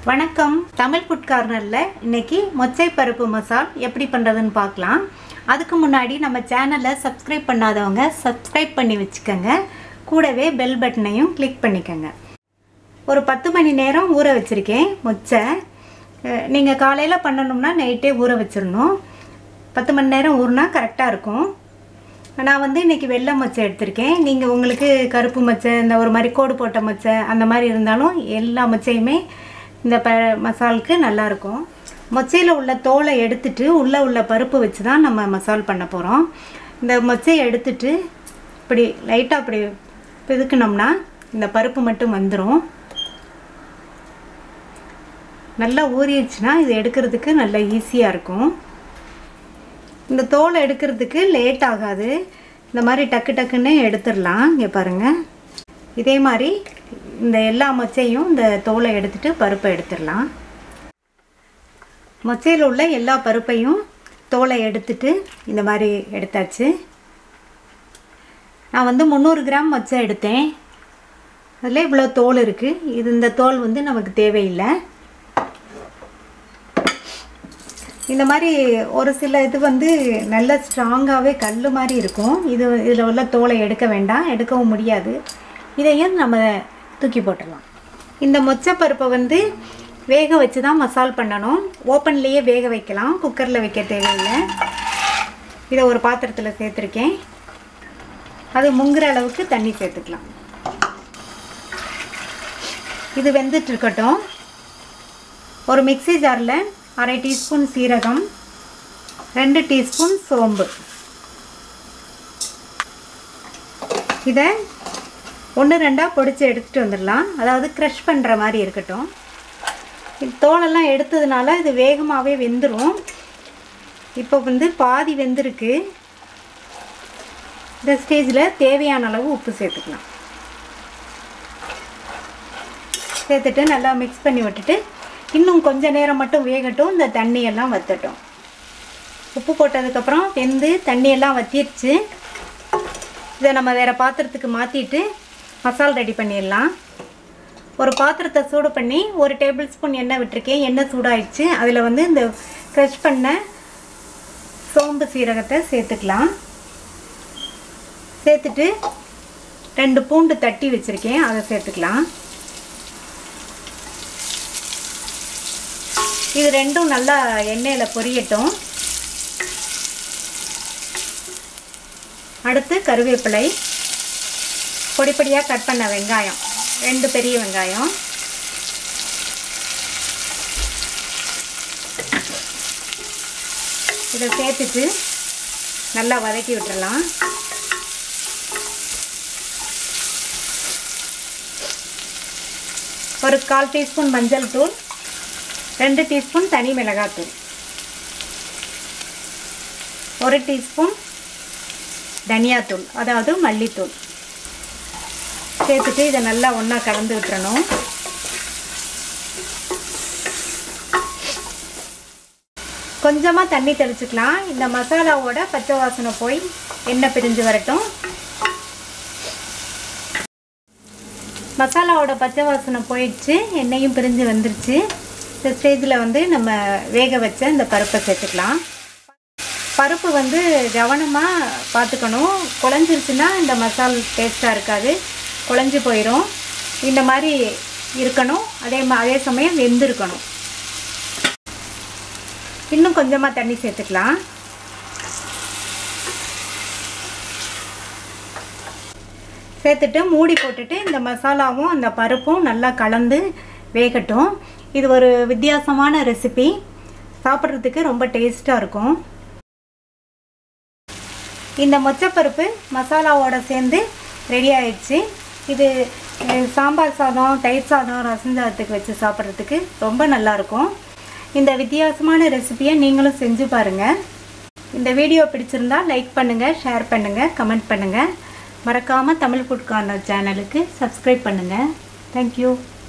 வணக்கம் தமிழ் ஃபுட் கார்னரில் இன்னைக்கு மொச்சை பருப்பு மசால் எப்படி பண்ணுறதுன்னு பார்க்கலாம் அதுக்கு முன்னாடி நம்ம சேனலை சப்ஸ்கிரைப் பண்ணாதவங்க சப்ஸ்கிரைப் பண்ணி வச்சுக்கோங்க கூடவே பெல் பட்டனையும் கிளிக் பண்ணிக்கோங்க ஒரு பத்து மணி நேரம் ஊற வச்சுருக்கேன் மொச்சை நீங்கள் காலையில் பண்ணணும்னா நைட்டே ஊற வச்சிடணும் பத்து மணி நேரம் ஊறினா கரெக்டாக இருக்கும் நான் வந்து இன்றைக்கி வெள்ளை மொச்சை எடுத்திருக்கேன் நீங்கள் உங்களுக்கு கருப்பு மொச்சை இந்த ஒரு மாதிரி கோடு போட்ட மொச்சை அந்த மாதிரி இருந்தாலும் எல்லா மொச்சையுமே இந்த ப மசாலுக்கு நல்லாயிருக்கும் மொச்சையில் உள்ள தோலை எடுத்துட்டு உள்ளே உள்ள பருப்பு வச்சு தான் நம்ம மசால் பண்ண போகிறோம் இந்த மொச்சையை எடுத்துட்டு இப்படி லைட்டாக அப்படி பிதுக்குனோம்னா இந்த பருப்பு மட்டும் வந்துடும் நல்லா ஊறிடுச்சுன்னா இது எடுக்கிறதுக்கு நல்லா ஈஸியாக இருக்கும் இந்த தோலை எடுக்கிறதுக்கு லேட் ஆகாது இந்த மாதிரி டக்கு டக்குன்னு எடுத்துடலாம் இங்கே பாருங்கள் இதே மாதிரி இந்த எல்லா மொச்சையும் இந்த தோலை எடுத்துட்டு பருப்பை எடுத்துடலாம் மொச்சையில் உள்ள எல்லா பருப்பையும் தோலை எடுத்துட்டு இந்த மாதிரி எடுத்தாச்சு நான் வந்து முந்நூறு கிராம் மொச்சை எடுத்தேன் அதில் இவ்வளோ தோல் இருக்குது இது இந்த தோல் வந்து நமக்கு தேவையில்லை இந்த மாதிரி ஒரு சில இது வந்து நல்ல ஸ்ட்ராங்காகவே கல் மாதிரி இருக்கும் இது இதில் உள்ள தோலை எடுக்க வேண்டாம் எடுக்கவும் முடியாது இதையும் நம்ம தூக்கி போட்டுடலாம் இந்த மொச்சப்பருப்பை வந்து வேக வச்சு தான் மசால் பண்ணணும் ஓப்பன்லேயே வேக வைக்கலாம் குக்கரில் வைக்க தேவையில்லை இதை ஒரு பாத்திரத்தில் சேர்த்துருக்கேன் அது முங்குற அளவுக்கு தண்ணி சேர்த்துக்கலாம் இது வெந்துட்டு இருக்கட்டும் ஒரு மிக்சி ஜாரில் அரை டீஸ்பூன் சீரகம் ரெண்டு டீஸ்பூன் சோம்பு இதை ஒன்று ரெண்டாக பொடிச்சு எடுத்துகிட்டு வந்துடலாம் அதாவது க்ரஷ் பண்ணுற மாதிரி இருக்கட்டும் இது தோலெல்லாம் எடுத்ததுனால இது வேகமாகவே வெந்துடும் இப்போ வந்து பாதி வெந்திருக்கு இந்த ஸ்டேஜில் தேவையான அளவு உப்பு சேர்த்துக்கலாம் சேர்த்துட்டு நல்லா மிக்ஸ் பண்ணி விட்டுட்டு இன்னும் கொஞ்ச நேரம் மட்டும் வேகட்டும் இந்த தண்ணியெல்லாம் வற்றட்டும் உப்பு போட்டதுக்கப்புறம் வெந்து தண்ணியெல்லாம் வற்றிருச்சு இதை நம்ம வேறு பாத்திரத்துக்கு மாற்றிட்டு மசால் ரெடி பண்ணிடலாம் ஒரு பாத்திரத்தை சூடு பண்ணி ஒரு டேபிள் ஸ்பூன் எண்ணெய் விட்டுருக்கேன் எண்ணெய் சூடாயிடுச்சு அதில் வந்து இந்த க்ரஷ் பண்ண சோம்பு சீரகத்தை சேர்த்துக்கலாம் சேர்த்துட்டு ரெண்டு பூண்டு தட்டி வச்சுருக்கேன் அதை சேர்த்துக்கலாம் இது ரெண்டும் நல்லா எண்ணெயில் பொரியட்டும் அடுத்து கருவேப்பிலை பொடி பொடியாக கட் பண்ண வெங்காயம் ரெண்டு பெரிய வெங்காயம் இதை சேர்த்துட்டு நல்லா வதக்கி விட்டுறலாம் ஒரு கால் டீஸ்பூன் மஞ்சள் தூள் ரெண்டு டீஸ்பூன் தனி மிளகாத்தூள் ஒரு டீஸ்பூன் தனியாத்தூள் அதாவது மல்லித்தூள் சேர்த்துட்டு இதை நல்லா ஒன்றா கலந்து விட்டுறணும் கொஞ்சமாக தண்ணி தெளிச்சுக்கலாம் இந்த மசாலாவோட பச்சை வாசனை போய் எண்ணெய் பிரிஞ்சு வரட்டும் மசாலாவோட பச்சை வாசனை போயிடுச்சு எண்ணெயும் பிரிஞ்சு வந்துருச்சு இந்த ஸ்டேஜில் வந்து நம்ம வேக வச்ச இந்த பருப்பை சேர்த்துக்கலாம் பருப்பு வந்து கவனமாக பார்த்துக்கணும் குழஞ்சிருச்சுன்னா இந்த மசால் டேஸ்ட்டாக இருக்காது குழஞ்சி போயிடும் இந்த மாதிரி இருக்கணும் அதே மா அதே சமயம் வெந்திருக்கணும் இன்னும் கொஞ்சமாக தண்ணி சேர்த்துக்கலாம் சேர்த்துட்டு மூடி போட்டுட்டு இந்த மசாலாவும் அந்த பருப்பும் நல்லா கலந்து வேகட்டும் இது ஒரு வித்தியாசமான ரெசிபி சாப்பிட்றதுக்கு ரொம்ப டேஸ்ட்டாக இருக்கும் இந்த மொச்சப்பருப்பு மசாலாவோட சேர்ந்து ரெடி ஆயிடுச்சு இது சாம்பார் சாதம் தயிர் சாதம் ரசம் சாதத்துக்கு வச்சு சாப்பிட்றதுக்கு ரொம்ப நல்லாயிருக்கும் இந்த வித்தியாசமான ரெசிபியை நீங்களும் செஞ்சு பாருங்கள் இந்த வீடியோ பிடிச்சிருந்தா லைக் பண்ணுங்கள் ஷேர் பண்ணுங்கள் கமெண்ட் பண்ணுங்கள் மறக்காமல் தமிழ் ஃபுட் கார்னர் சேனலுக்கு சப்ஸ்கிரைப் பண்ணுங்கள் தேங்க்யூ